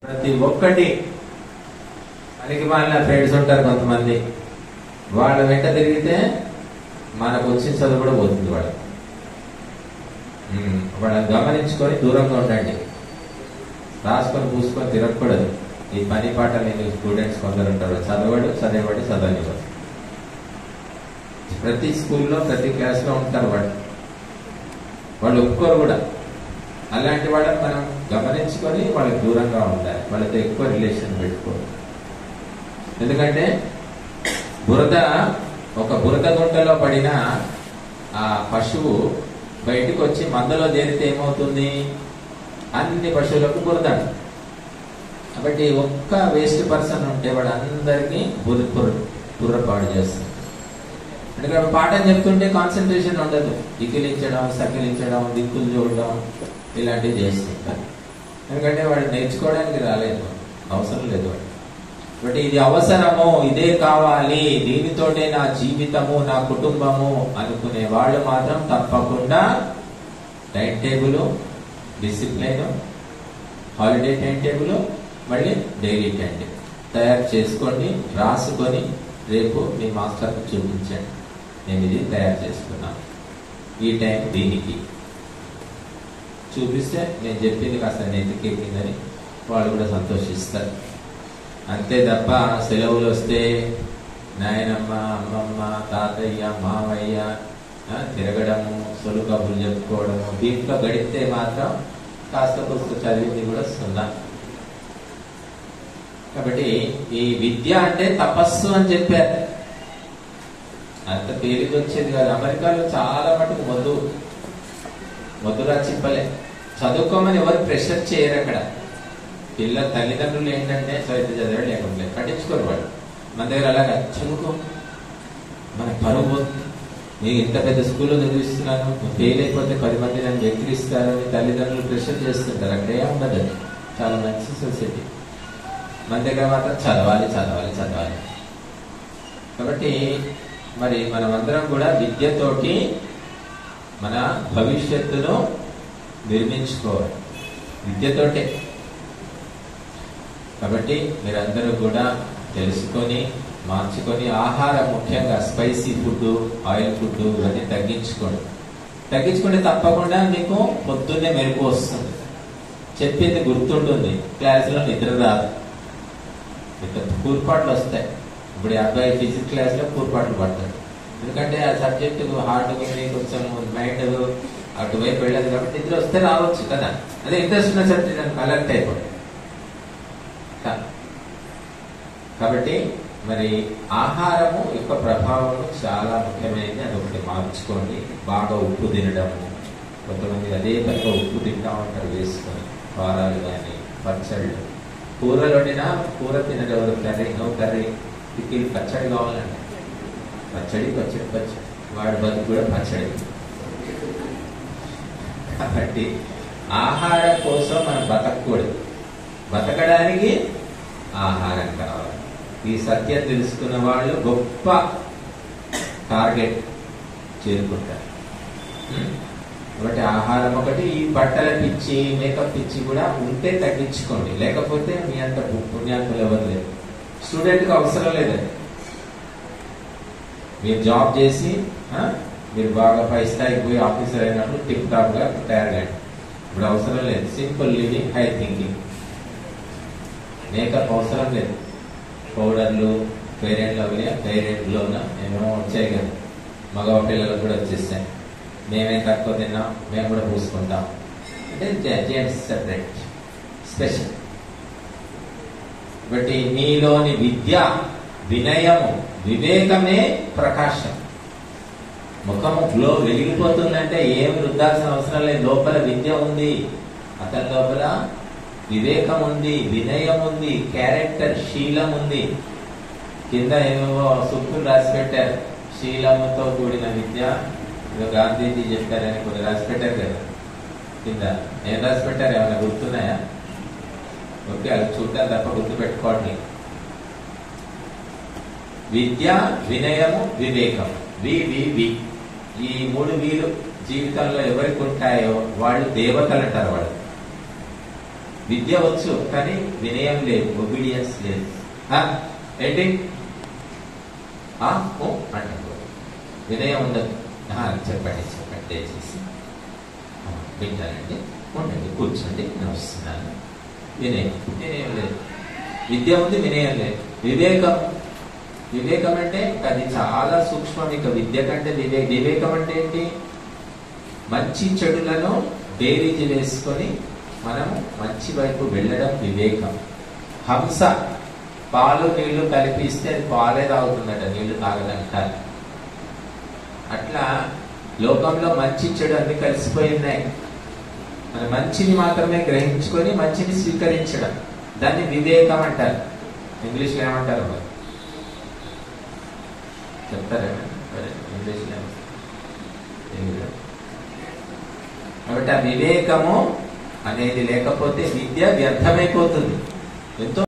ప్రతి ఒక్కటి మనకి వాళ్ళ ఫ్రెండ్స్ ఉంటారు కొంతమంది వాళ్ళ వెంట తిరిగితే మనకు వచ్చిన చదువు కూడా పోతుంది వాళ్ళకి ఉమ్, వాళ్ళని గమనించుకొని దూరంగా ఉండండి రాసుకొని పూసుకొని తిరగకూడదు ఈ పని పాట లేని స్టూడెంట్స్ కొందరు ఉంటారు చదవడు చదివాడు చదవనివాడు ప్రతి స్కూల్లో ప్రతి క్లాస్లో ఉంటారు వాళ్ళు వాళ్ళు ఒప్పుకోరు కూడా అలాంటి వాళ్ళని మనం గమనించుకొని వాళ్ళకి దూరంగా ఉండాలి వాళ్ళతో ఎక్కువ రిలేషన్ పెట్టుకోవాలి ఎందుకంటే బురద ఒక బురద గుంటలో పడిన ఆ పశువు బయటకు వచ్చి మందలో చేరితే ఏమవుతుంది అన్ని పశువులకు బురద కాబట్టి ఒక్క వేస్ట్ పర్సన్ ఉంటే వాడు అందరికీ బుర్ర బుర్ర బుర్రపాడు చేస్తుంది ఎందుకంటే పాఠం చెప్తుంటే కాన్సన్ట్రేషన్ ఉండదు ఇకిలించడం సకిలించడం దిక్కులు చూడడం ఇలాంటివి చేస్తుంటారు ఎందుకంటే వాడు నేర్చుకోవడానికి రాలేదు అవసరం లేదు వాడు బట్ ఇది అవసరము ఇదే కావాలి దీనితోటే నా జీవితము నా కుటుంబము అనుకునే వాళ్ళు మాత్రం తప్పకుండా timetable discipline holiday timetable మళ్ళీ డైలీ టైం టేబుల్ తయారు చేసుకోండి రాసుకొని రేపు మీ మాస్టర్కి చూపించండి నేను ఇది తయారు చేసుకున్నాను ఈ టైం దీనికి చూపిస్తే నేను చెప్పింది కాస్త నెత్తికెక్కిందని వాళ్ళు కూడా సంతోషిస్తారు అంతే తప్ప సెలవులు వస్తే నాయనమ్మ అమ్మమ్మ తాతయ్య మావయ్య ఆ, తిరగడము సొలు కబుర్లు చెప్పుకోవడము దీంట్లో గడిపితే మాత్రం కాస్త పుస్తక చదివింది కూడా సున్నా కాబట్టి ఈ విద్య అంటే తపస్సు అని చెప్పారు అంత తేలిక వచ్చేది కాదు అమెరికాలో చాలా మటుకు మొద్దు మొద్దురా చిప్పలే చదువుకోమని ఎవరు ప్రెషర్ చేయరు అక్కడ పిల్ల తల్లిదండ్రులు ఏంటంటే చదివితే చదివాడు లేకుండా పట్టించుకోరు వాడు మన దగ్గర అలాగా చదువుకో మన పరువు పోతుంది. నేను ఇంత పెద్ద స్కూల్లో చదివిస్తున్నాను ఫెయిల్ అయిపోతే పది మంది నన్ను వెక్కిరిస్తారని తల్లిదండ్రులు ప్రెషర్ చేస్తుంటారు అక్కడ ఏముండదు అది. చాలా మంచి సొసైటీ మన దగ్గర మాత్రం చదవాలి చదవాలి చదవాలి కాబట్టి మరి మనమందరం కూడా విద్యతోటి మన భవిష్యత్తును నిర్మించుకోవాలి విద్యతోటే కాబట్టి మీరందరూ కూడా తెలుసుకొని మార్చుకొని ఆహారం ముఖ్యంగా స్పైసీ ఫుడ్ ఆయిల్ ఫుడ్ ఇవన్నీ తగ్గించుకోండి తగ్గించుకుంటే తప్పకుండా మీకు పొద్దున్నే మెరుపు వస్తుంది చెప్పింది గుర్తుంటుంది క్లాసులో నిద్ర రాదు ఇక కూర్పాట్లు వస్తాయి ఇప్పుడు ఈ అబ్బాయి ఫిజిక్స్ క్లాస్లో కూర్పాట్లు పడతాడు ఎందుకంటే ఆ సబ్జెక్ట్ హార్డ్ ఉంది కొంచెం మైండ్ అటువైపు వెళ్ళదు కాబట్టి నిద్ర వస్తే రావచ్చు కదా అదే ఇంట్రెస్ట్ ఉన్న సబ్జెక్ట్ దానికి అలర్ట్ అయిపోతుంది కా- కాబట్టి మరి ఆహారము యొక్క ప్రభావము చాలా ముఖ్యమైనది అది ఒకటి మార్చుకోండి బాగా ఉప్పు తినడము కొంతమంది అదే పనిగా ఉప్పు తింటా ఉంటారు వేసుకొని వారాలు కానీ పచ్చళ్ళు కూరలు వండినా కూర తినడం ఎవరు కర్రీ నో కర్రీ పిక్కిల్ పచ్చడి కావాలండి పచ్చడి పచ్చడి పచ్చడి వాడి బతుకు కూడా పచ్చడి కాబట్టి ఆహారం కోసం మనం బతకూడదు బతకడానికి ఆహారం కావాలి ఈ సత్యం తెలుసుకున్న వాళ్ళు గొప్ప టార్గెట్ చేరుకుంటారు ఉం? కాబట్టి ఆహారం ఒకటి ఈ బట్టల పిచ్చి మేకప్ పిచ్చి కూడా ఉంటే తగ్గించుకోండి లేకపోతే మీ అంత పు- పుణ్యాత్ములు ఎవరు లేరు స్టూడెంట్కి అవసరం లేదండి మీరు జాబ్ చేసి ఆ, మీరు బాగా పై స్థాయికి పోయి ఆఫీసర్ అయినప్పుడు టిప్ టాప్ గా తయారగండి ఇప్పుడు అవసరం లేదు simple living high thinking makeup అవసరం లేదు పౌడర్లు పేరెంట్లు అవి పేరెంట్లోన ఏమేమో వచ్చాయి కదా మగ పిల్లలకు కూడా వచ్చేస్తాయి మేమేం తక్కువ తిన్నాం మేము కూడా పూసుకుంటాం అంటే జెంట్స్ సెపరేట్ స్పెషల్ బట్టి మీలోని విద్య వినయము వివేకమే ప్రకాశం ముఖము గ్లో వెలిగిపోతుందంటే ఏమి రుద్దాల్సిన అవసరం లేదు లోపల విద్య ఉంది అతని లోపల వివేకం ఉంది వినయం ఉంది క్యారెక్టర్ శీలం ఉంది కింద ఏమేవో సూక్తులు రాసి పెట్టారు శీలముతో కూడిన విద్య ఏదో గాంధీజీ చెప్పారని కొన్ని రాసి పెట్టారు కదా కింద ఏం రాసి పెట్టారు ఏమైనా గుర్తున్నాయా ఓకే అది చూడటం తప్ప గుర్తు పెట్టుకోవట్లేదు విద్య వినయము వివేకం వి వి వి ఈ మూడు వీలు జీవితంలో ఎవరికి ఉంటాయో వాళ్ళు దేవతలు అంటారు వాళ్ళు విద్య వచ్చు కానీ వినయం లేదు ఒబీడియన్స్ లేదు ఆ, ఏంటి ఆ, ఓ అంటారు వినయం ఉండదు ఆ, చెప్పండి చెప్పండి దయచేసి ఆ, వింటానండి ఉండండి కూర్చోండి నేను వస్తున్నాను వినయం వినయం లేదు విద్య ఉంది వినయం లేదు వివేకం వివేకం అంటే అది చాలా సూక్ష్మం ఇక విద్య కంటే వివే వివేకం అంటే ఏంటి మంచి చెడులను బేరీజు వేసుకొని మనం మంచి వైపు వెళ్ళడం వివేకం హంస పాలు నీళ్లు కలిపిస్తే అది పాలే తాగుతుందట నీళ్లు తాగదంటారు అట్లా లోకంలో మంచి చెడు అన్ని కలిసిపోయి ఉన్నాయి మన మంచిని మాత్రమే గ్రహించుకొని మంచిని స్వీకరించడం దాన్ని వివేకం అంటారు ఇంగ్లీష్లో ఏమంటారు మరి చెప్తారా మరి ఇంగ్లీష్లో ఏమంటారు? తెలుగులో కాబట్టి ఆ వివేకము అనేది లేకపోతే విద్య వ్యర్థమైపోతుంది ఎంతో